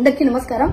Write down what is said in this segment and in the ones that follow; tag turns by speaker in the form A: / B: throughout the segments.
A: అందరికీ నమస్కారం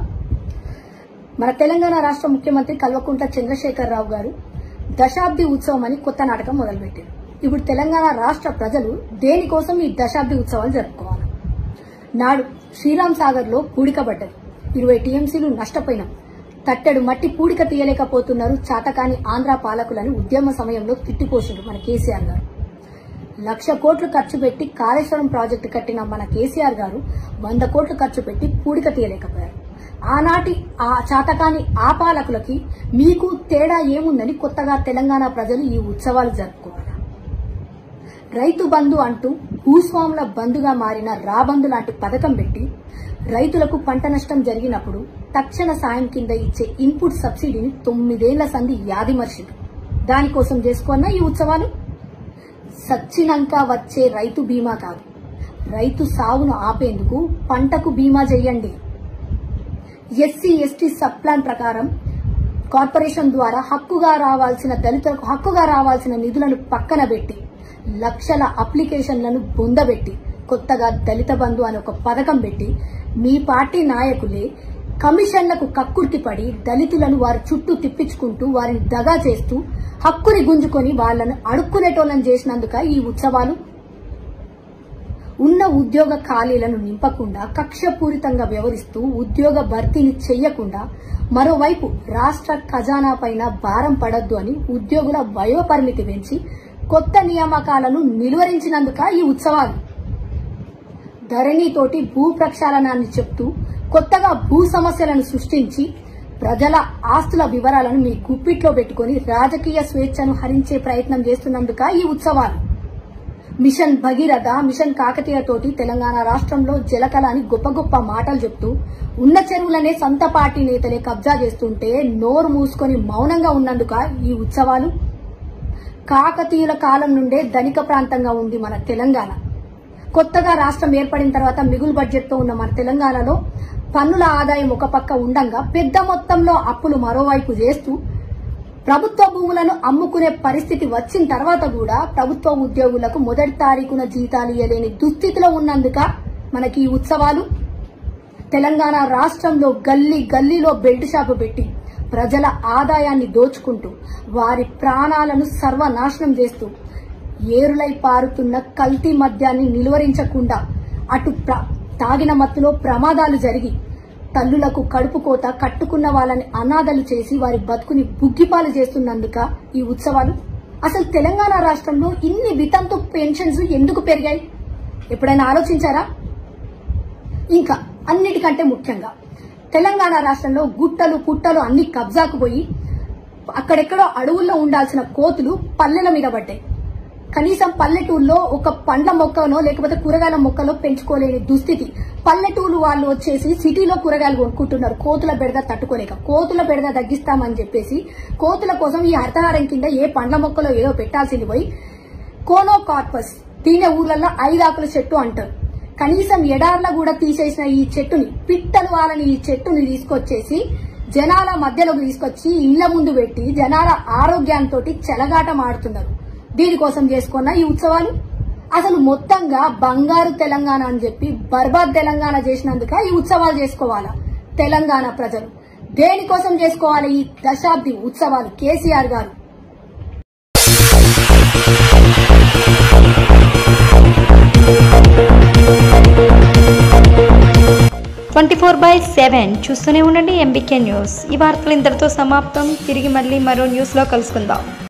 A: మన తెలంగాణ రాష్ట్ర ముఖ్యమంత్రి కల్వకుంట్ల చంద్రశేఖరరావు గారు దశాబ్ది ఉత్సవం అని కొత్త నాటకం మొదలుపెట్టారు ఇప్పుడు తెలంగాణ రాష్ట్ర ప్రజలు దేనికోసం ఈ దశాబ్ది ఉత్సవాలు జరుపుకోవాలి నాడు శ్రీరామ్ సాగర్ లో పూడికబడ్డది ఇరవై టీఎంసీలు నష్టపోయినాం తట్టెడు మట్టి పూడిక తీయలేకపోతున్నారు చాతకాని ఆంధ్ర పాలకులని ఉద్యమ సమయంలో తిట్టిపోసిండ్రు మన కేసీఆర్ గారు లక్ష కోట్లు ఖర్చు పెట్టి కాళేశ్వరం ప్రాజెక్టు కట్టిన మన కేసీఆర్ గారు వంద కోట్లు ఖర్చు పెట్టి పూడిక తీయలేకపోయారు ఆనాటి ఆ చాతకాని ఆ పాలకులకి మీకు తేడా ఏముందని కొత్తగా తెలంగాణ ప్రజలు ఈ ఉత్సవాలు జరుపుకోవాలి రైతు బంధు అంటూ భూస్వాముల బంధుగా మారిన రాబంధు లాంటి పథకం పెట్టి రైతులకు పంట నష్టం జరిగినప్పుడు తక్షణ సాయం కింద ఇచ్చే ఇన్పుట్ సబ్సిడీని తొమ్మిదేళ్ల సంధి యాదిమర్షిండు దానికోసం చేసుకున్న ఈ ఉత్సవాలు సచ్చినంక వచ్చే రైతు బీమా కాదు రైతు సాగును ఆపేందుకు పంటకు బీమా చేయండి ఎస్సీ ఎస్టీ సబ్ ప్లాన్ ప్రకారం కార్పొరేషన్ ద్వారా హక్కుగా రావాల్సిన దళితులకు హక్కుగా రావాల్సిన నిధులను పక్కన పెట్టి లక్షల అప్లికేషన్లను బొందబెట్టి కొత్తగా దళిత బంధు అని ఒక పథకం పెట్టి మీ పార్టీ నాయకులే కమిషన్లకు కక్కుర్తి పడి దళితులను వారి చుట్టూ తిప్పించుకుంటూ వారిని దగా చేస్తూ హక్కుని గుంజుకొని వాళ్లను అడుక్కునేటోళ్ళని చేసినందుక ఈ ఉత్సవాలు ఉన్న ఉద్యోగ ఖాళీలను నింపకుండా కక్షపూరితంగా వ్యవహరిస్తూ ఉద్యోగ భర్తీని చెయ్యకుండా మరోవైపు రాష్ట్ర ఖజానా పైన భారం పడద్దు అని ఉద్యోగుల వయోపరిమితి పెంచి కొత్త నియామకాలను నిలువరించినందుక ఈ ఉత్సవాలు ధరణితోటి భూ ప్రక్షాళనాన్ని చెప్తూ కొత్తగా భూ సమస్యలను సృష్టించి ప్రజల ఆస్తుల వివరాలను మీ గుప్పిట్లో పెట్టుకుని రాజకీయ స్వేచ్ఛను హరించే ప్రయత్నం చేస్తున్నందుక ఈ ఉత్సవాలు మిషన్ భగీరథ మిషన్ కాకతీయతోటి తెలంగాణ రాష్ట్రంలో జలకళ అని గొప్ప గొప్ప మాటలు చెప్తూ ఉన్న చెరువులనే సొంత పార్టీ నేతలే కబ్జా చేస్తుంటే నోరు మూసుకొని మౌనంగా ఉన్నందుక ఈ ఉత్సవాలు కాకతీయుల కాలం నుండే ధనిక ప్రాంతంగా ఉంది మన తెలంగాణ కొత్తగా రాష్ట్రం ఏర్పడిన తర్వాత మిగులు బడ్జెట్ తో ఉన్న మన తెలంగాణలో పన్నుల ఆదాయం ఒక పక్క ఉండంగా పెద్ద మొత్తంలో అప్పులు మరోవైపు చేస్తూ ప్రభుత్వ భూములను అమ్ముకునే పరిస్థితి వచ్చిన తర్వాత కూడా ప్రభుత్వ ఉద్యోగులకు మొదటి తారీఖున జీతాలు ఇవ్వలేని దుస్థితిలో ఉన్నందుక మనకి ఈ ఉత్సవాలు తెలంగాణ రాష్ట్రంలో గల్లీ గల్లీలో బెల్ట్ షాపు పెట్టి ప్రజల ఆదాయాన్ని దోచుకుంటూ వారి ప్రాణాలను సర్వనాశనం చేస్తూ ఏరులై పారుతున్న కల్తీ మద్యాన్ని నిలువరించకుండా అటు ప్ర- తాగిన మత్తులో ప్రమాదాలు జరిగి తల్లులకు కడుపు కోత కట్టుకున్న వాళ్ళని అనాథలు చేసి వారి బతుకుని బుగ్గిపాలు చేస్తున్నందుక ఈ ఉత్సవాలు అసలు తెలంగాణ రాష్ట్రంలో ఇన్ని వితంతు పెన్షన్స్ ఎందుకు పెరిగాయి ఎప్పుడైనా ఆలోచించారా ఇంకా అన్నిటికంటే ముఖ్యంగా తెలంగాణ రాష్ట్రంలో గుట్టలు పుట్టలు అన్ని కబ్జాకు పోయి అక్కడెక్కడో అడవుల్లో ఉండాల్సిన కోతులు పల్లెల మీద పడ్డాయి కనీసం పల్లెటూరులో ఒక పండ్ల మొక్కనో లేకపోతే కూరగాయల మొక్కలో పెంచుకోలేని దుస్థితి పల్లెటూరు వాళ్ళు వచ్చేసి సిటీలో కూరగాయలు కొనుక్కుంటున్నారు కోతుల బెడద తట్టుకోలేక కోతుల బెడద తగ్గిస్తామని చెప్పేసి కోతుల కోసం ఈ హరితహారం కింద ఏ పండ్ల మొక్కలో ఏదో పెట్టాల్సింది పోయి కోనో కార్పస్ దీని ఊర్లలో ఐదాకుల చెట్టు అంటారు కనీసం ఎడార్ల కూడా తీసేసిన ఈ చెట్టుని పిట్టలు వాళ్ళని ఈ చెట్టుని తీసుకొచ్చేసి జనాల మధ్యలోకి తీసుకొచ్చి ఇళ్ల ముందు పెట్టి జనాల ఆరోగ్యంతో చెలగాటం ఆడుతున్నారు దీనికోసం చేసుకున్న ఈ ఉత్సవాలు అసలు మొత్తంగా బంగారు తెలంగాణ అని చెప్పి బర్బాద్ తెలంగాణ చేసినందుక ఈ ఉత్సవాలు చేసుకోవాలా తెలంగాణ ప్రజలు దేనికోసం చేసుకోవాలి ఈ దశాబ్ది ఉత్సవాలు కేసీఆర్ గారు
B: ట్వంటీ ఫోర్ బై సెవెన్ చూస్తూనే ఉండండి ఎంబీకే న్యూస్ ఈ వార్తలు ఇంతటితో సమాప్తం తిరిగి మళ్ళీ మరో న్యూస్లో కలుసుకుందాం